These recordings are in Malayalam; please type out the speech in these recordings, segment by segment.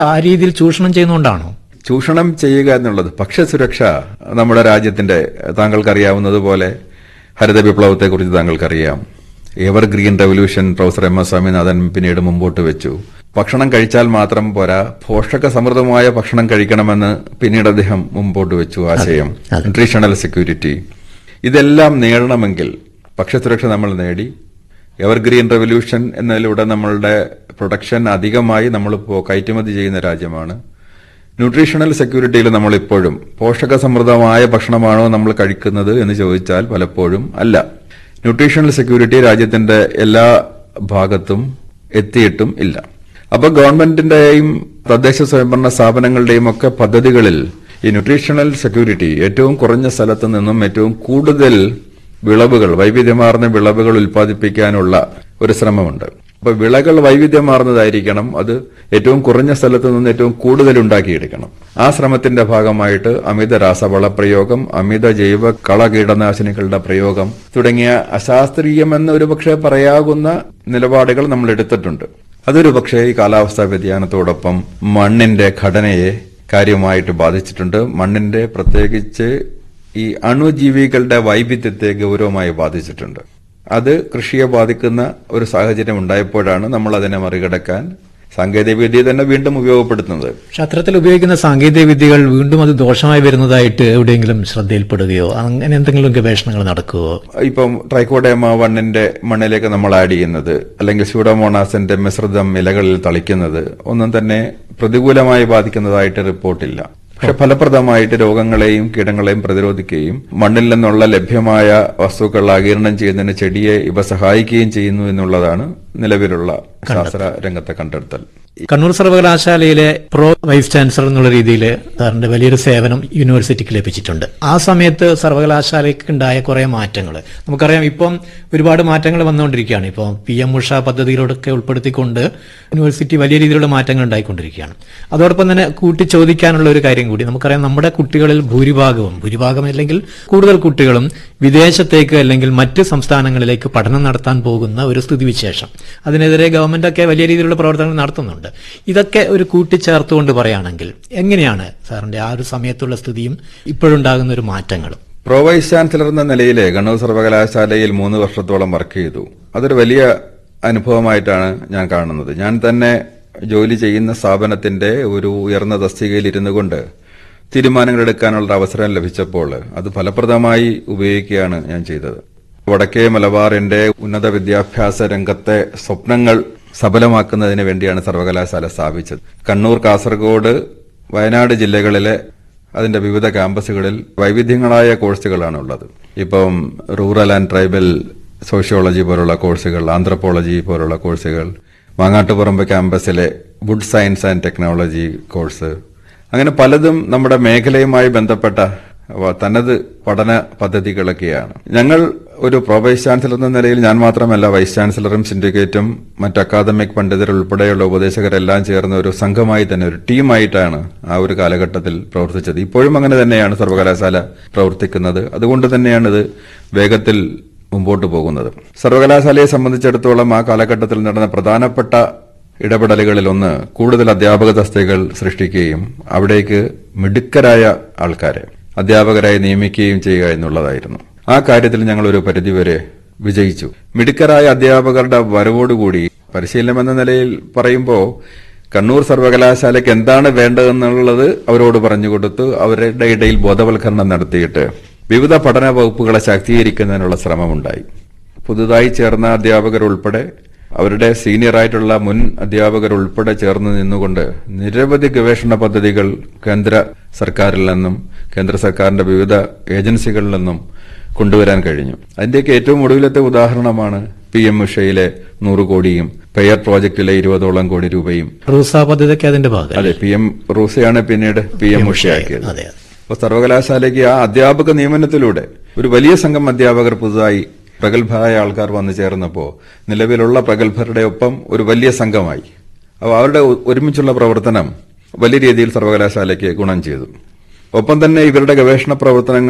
ആ രീതിയിൽ ചൂഷണം ചെയ്യുന്നതുകൊണ്ടാണോ ചൂഷണം ചെയ്യുക എന്നുള്ളത് ഭക്ഷ്യസുരക്ഷ നമ്മുടെ രാജ്യത്തിന്റെ താങ്കൾക്കറിയാവുന്നതുപോലെ ഹരിത വിപ്ലവത്തെക്കുറിച്ച് താങ്കൾക്കറിയാം evergreen revolution professor M S Swaminathan പിന്നീട് മുമ്പോട്ട് വെച്ചു ഭക്ഷണം കഴിച്ചാൽ മാത്രം പോരാ പോഷക സമൃദ്ധമായ ഭക്ഷണം കഴിക്കണമെന്ന് പിന്നീട് അദ്ദേഹം മുമ്പോട്ട് വെച്ചു ആശയം ന്യൂട്രീഷണൽ സെക്യൂരിറ്റി ഇതെല്ലാം നേടണമെങ്കിൽ ഭക്ഷ്യസുരക്ഷ നമ്മൾ നേടി എവർഗ്രീൻ റവല്യൂഷൻ എന്നതിലൂടെ നമ്മളുടെ പ്രൊഡക്ഷൻ അധികമായി നമ്മളിപ്പോൾ കയറ്റുമതി ചെയ്യുന്ന രാജ്യമാണ് ന്യൂട്രീഷണൽ സെക്യൂരിറ്റിയിൽ നമ്മളിപ്പോഴും പോഷക സമൃദ്ധമായ ഭക്ഷണമാണോ നമ്മൾ കഴിക്കുന്നത് എന്ന് ചോദിച്ചാൽ പലപ്പോഴും അല്ല ന്യൂട്രീഷണൽ സെക്യൂരിറ്റി രാജ്യത്തിന്റെ എല്ലാ ഭാഗത്തും എത്തിയിട്ടും ഇല്ല അപ്പൊ ഗവൺമെന്റിന്റെയും തദ്ദേശ സ്വയംഭരണ സ്ഥാപനങ്ങളുടെയും ഒക്കെ പദ്ധതികളിൽ ഈ ന്യൂട്രീഷണൽ സെക്യൂരിറ്റി ഏറ്റവും കുറഞ്ഞ സ്ഥലത്ത് നിന്നും ഏറ്റവും കൂടുതൽ വിളവുകൾ വൈവിധ്യമാർന്ന വിളവുകൾ ഉൽപ്പാദിപ്പിക്കാനുള്ള ഒരു ശ്രമമുണ്ട് അപ്പൊ വിളകൾ വൈവിധ്യമാർന്നതായിരിക്കണം അത് ഏറ്റവും കുറഞ്ഞ സ്ഥലത്ത് നിന്ന് ഏറ്റവും കൂടുതൽ ഉണ്ടാക്കിയെടുക്കണം ആ ശ്രമത്തിന്റെ ഭാഗമായിട്ട് അമിത രാസവള പ്രയോഗം അമിത ജൈവ കള കീടനാശിനികളുടെ പ്രയോഗം തുടങ്ങിയ അശാസ്ത്രീയമെന്ന് ഒരുപക്ഷെ പറയാകുന്ന നിലപാടുകൾ നമ്മൾ എടുത്തിട്ടുണ്ട് അതൊരു പക്ഷേ ഈ കാലാവസ്ഥാ വ്യതിയാനത്തോടൊപ്പം മണ്ണിന്റെ ഘടനയെ കാര്യമായിട്ട് ബാധിച്ചിട്ടുണ്ട് മണ്ണിന്റെ പ്രത്യേകിച്ച് ഈ അണുജീവികളുടെ വൈവിധ്യത്തെ ഗൗരവമായി ബാധിച്ചിട്ടുണ്ട് അത് കൃഷിയെ ബാധിക്കുന്ന ഒരു സാഹചര്യം ഉണ്ടായപ്പോഴാണ് നമ്മൾ അതിനെ മറികടക്കാൻ സാങ്കേതികവിദ്യ തന്നെ വീണ്ടും ഉപയോഗപ്പെടുത്തുന്നത് പക്ഷെ അത്തരത്തിൽ ഉപയോഗിക്കുന്ന സാങ്കേതിക വിദ്യകൾ വീണ്ടും അത് ദോഷമായി വരുന്നതായിട്ട് എവിടെയെങ്കിലും ശ്രദ്ധയിൽപ്പെടുകയോ അങ്ങനെ എന്തെങ്കിലും ഗവേഷണങ്ങൾ നടക്കുകയോ ഇപ്പം ട്രൈക്കോഡേമ വണ്ണിന്റെ മണ്ണിലേക്ക് നമ്മൾ ആഡ് ചെയ്യുന്നത് അല്ലെങ്കിൽ സ്യൂഡോമോണാസിന്റെ മിശ്രിതം ഇലകളിൽ തളിക്കുന്നത് ഒന്നും തന്നെ പ്രതികൂലമായി ബാധിക്കുന്നതായിട്ട് റിപ്പോർട്ടില്ല പക്ഷെ ഫലപ്രദമായിട്ട് രോഗങ്ങളെയും കീടങ്ങളെയും പ്രതിരോധിക്കുകയും മണ്ണിൽ നിന്നുള്ള ലഭ്യമായ വസ്തുക്കൾ ആകിരണം ചെയ്യുന്നതിന് ചെടിയെ ഇവ സഹായിക്കുകയും ചെയ്യുന്നു എന്നുള്ളതാണ് നിലവിലുള്ള ശാസ്ത്ര രംഗത്തെ കണ്ടെത്തൽ കണ്ണൂർ സർവകലാശാലയിലെ പ്രോ വൈസ് ചാൻസലർ എന്നുള്ള രീതിയിൽ സാറിന്റെ വലിയൊരു സേവനം യൂണിവേഴ്സിറ്റിക്ക് ലഭിച്ചിട്ടുണ്ട് ആ സമയത്ത് സർവകലാശാലയ്ക്ക് ഉണ്ടായ കുറെ മാറ്റങ്ങൾ നമുക്കറിയാം ഇപ്പം ഒരുപാട് മാറ്റങ്ങൾ വന്നുകൊണ്ടിരിക്കുകയാണ് ഇപ്പോൾ പി എം ഉഷ പദ്ധതിയിലൂടെയൊക്കെ ഉൾപ്പെടുത്തിക്കൊണ്ട് യൂണിവേഴ്സിറ്റി വലിയ രീതിയിലുള്ള മാറ്റങ്ങൾ ഉണ്ടായിക്കൊണ്ടിരിക്കുകയാണ് അതോടൊപ്പം തന്നെ കൂട്ടി ചോദിക്കാനുള്ള ഒരു കാര്യം കൂടി നമുക്കറിയാം നമ്മുടെ കുട്ടികളിൽ ഭൂരിഭാഗവും ഭൂരിഭാഗം അല്ലെങ്കിൽ കൂടുതൽ കുട്ടികളും വിദേശത്തേക്ക് അല്ലെങ്കിൽ മറ്റ് സംസ്ഥാനങ്ങളിലേക്ക് പഠനം നടത്താൻ പോകുന്ന ഒരു സ്ഥിതിവിശേഷം അതിനെതിരെ ഗവൺമെന്റൊക്കെ വലിയ രീതിയിലുള്ള പ്രവർത്തനങ്ങൾ നടത്തുന്നുണ്ട് ഇതൊക്കെ ഒരു കൂട്ടിച്ചേർത്തുകൊണ്ട് പറയുകയാണെങ്കിൽ എങ്ങനെയാണ് സാറിന്റെ ആ ഒരു സമയത്തുള്ള സ്ഥിതിയും ഇപ്പോഴുണ്ടാകുന്ന ഒരു മാറ്റങ്ങളും പ്രോ വൈസ് ചാൻസലർ എന്ന നിലയിൽ കണ്ണൂർ സർവകലാശാലയിൽ മൂന്ന് വർഷത്തോളം വർക്ക് ചെയ്തു അതൊരു വലിയ അനുഭവമായിട്ടാണ് ഞാൻ കാണുന്നത് ഞാൻ തന്നെ ജോലി ചെയ്യുന്ന സ്ഥാപനത്തിന്റെ ഒരു ഉയർന്ന തസ്തികയിൽ ഇരുന്നു കൊണ്ട് തീരുമാനങ്ങൾ എടുക്കാനുള്ള അവസരം ലഭിച്ചപ്പോൾ അത് ഫലപ്രദമായി ഉപയോഗിക്കുകയാണ് ഞാൻ ചെയ്തത് വടക്കേ മലബാറിന്റെ ഉന്നത വിദ്യാഭ്യാസ രംഗത്തെ സ്വപ്നങ്ങൾ സഫലമാക്കുന്നതിന് വേണ്ടിയാണ് സർവകലാശാല സ്ഥാപിച്ചത് കണ്ണൂർ കാസർഗോഡ് വയനാട് ജില്ലകളിലെ അതിന്റെ വിവിധ ക്യാമ്പസുകളിൽ വൈവിധ്യങ്ങളായ കോഴ്സുകളാണ് ഉള്ളത് ഇപ്പം റൂറൽ ആൻഡ് ട്രൈബൽ സോഷ്യോളജി പോലുള്ള കോഴ്സുകൾ ആന്ത്രപ്പോളജി പോലുള്ള കോഴ്സുകൾ മാങ്ങാട്ടുപറമ്പ് ക്യാമ്പസിലെ wood science and technology course അങ്ങനെ പലതും നമ്മുടെ മേഖലയുമായി ബന്ധപ്പെട്ട വ- തനത് പഠന പദ്ധതികളൊക്കെയാണ് ഞങ്ങൾ ഒരു പ്രോ വൈസ് ചാൻസലർ എന്ന നിലയിൽ ഞാൻ മാത്രമല്ല വൈസ് ചാൻസലറും സിൻഡിക്കേറ്റും മറ്റ് അക്കാദമിക് പണ്ഡിതർ ഉൾപ്പെടെയുള്ള ഉപദേശകരെല്ലാം ചേർന്ന ഒരു സംഘമായി തന്നെ ഒരു ടീമായിട്ടാണ് ആ ഒരു കാലഘട്ടത്തിൽ പ്രവർത്തിച്ചത് ഇപ്പോഴും അങ്ങനെ തന്നെയാണ് സർവകലാശാല പ്രവർത്തിക്കുന്നത് അതുകൊണ്ട് തന്നെയാണ് ഇത് വേഗത്തിൽ മുമ്പോട്ട് പോകുന്നത് സർവകലാശാലയെ സംബന്ധിച്ചിടത്തോളം ആ കാലഘട്ടത്തിൽ നടന്ന പ്രധാനപ്പെട്ട ഇടപെടലുകളിൽ ഒന്ന് കൂടുതൽ അധ്യാപക തസ്തികകൾ സൃഷ്ടിക്കുകയും അവിടേക്ക് മിടുക്കരായ ആൾക്കാരെ അധ്യാപകരായി നിയമിക്കുകയും ചെയ്യുക എന്നുള്ളതായിരുന്നു ആ കാര്യത്തിൽ ഞങ്ങൾ ഒരു പരിധിവരെ വിജയിച്ചു മിടുക്കരായ അധ്യാപകരുടെ വരവോടുകൂടി പരിശീലനം എന്ന നിലയിൽ പറയുമ്പോൾ കണ്ണൂർ സർവകലാശാലയ്ക്ക് എന്താണ് വേണ്ടതെന്നുള്ളത് അവരോട് പറഞ്ഞു കൊടുത്തു അവരുടെ ഇടയിൽ ബോധവൽക്കരണം നടത്തിയിട്ട് വിവിധ പഠന വകുപ്പുകളെ ശാക്തീകരിക്കുന്നതിനുള്ള ശ്രമമുണ്ടായി പുതുതായി ചേർന്ന അധ്യാപകർ ഉൾപ്പെടെ അവരുടെ സീനിയറായിട്ടുള്ള മുൻ അധ്യാപകർ ഉൾപ്പെടെ ചേർന്ന് നിന്നുകൊണ്ട് നിരവധി ഗവേഷണ പദ്ധതികൾ കേന്ദ്ര സർക്കാരിൽ നിന്നും കേന്ദ്ര സർക്കാരിന്റെ വിവിധ ഏജൻസികളിൽ നിന്നും കൊണ്ടുവരാൻ കഴിഞ്ഞു അതിന്റെയൊക്കെ ഏറ്റവും ഒടുവിലത്തെ ഉദാഹരണമാണ് പി എം ഉഷയിലെ നൂറ് കോടിയും പെയർ പ്രോജക്റ്റിലെ ഇരുപതോളം കോടി രൂപയും റൂസ പദ്ധതിയൊക്കെ അതിന്റെ ഭാഗം അതെ പി എം റൂസയാണ് പിന്നീട് പി എം ഉഷയാക്കിയത് അതെ അപ്പൊ സർവകലാശാലയ്ക്ക് ആ അധ്യാപക നിയമനത്തിലൂടെ ഒരു വലിയ സംഘം അധ്യാപകർ പുതുതായി പ്രഗത്ഭരായ ആൾക്കാർ വന്നു ചേർന്നപ്പോൾ നിലവിലുള്ള പ്രഗത്ഭരുടെ ഒപ്പം ഒരു വലിയ സംഘമായി അപ്പോൾ അവരുടെ ഒ- ഒരുമിച്ചുള്ള പ്രവർത്തനം വലിയ രീതിയിൽ സർവകലാശാലയ്ക്ക് ഗുണം ചെയ്തു ഒപ്പം തന്നെ ഇവരുടെ ഗവേഷണ പ്രവർത്തനങ്ങൾ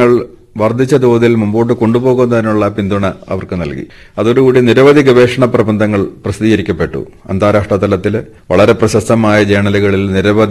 വർദ്ധിച്ച തോതിൽ മുമ്പോട്ട് കൊണ്ടുപോകുന്നതിനുള്ള പിന്തുണ അവർക്ക് നൽകി അതോടുകൂടി നിരവധി ഗവേഷണ പ്രബന്ധങ്ങൾ പ്രസിദ്ധീകരിക്കപ്പെട്ടു അന്താരാഷ്ട്ര തലത്തിൽ വളരെ പ്രശസ്തമായ ജേണലുകളിൽ നിരവധി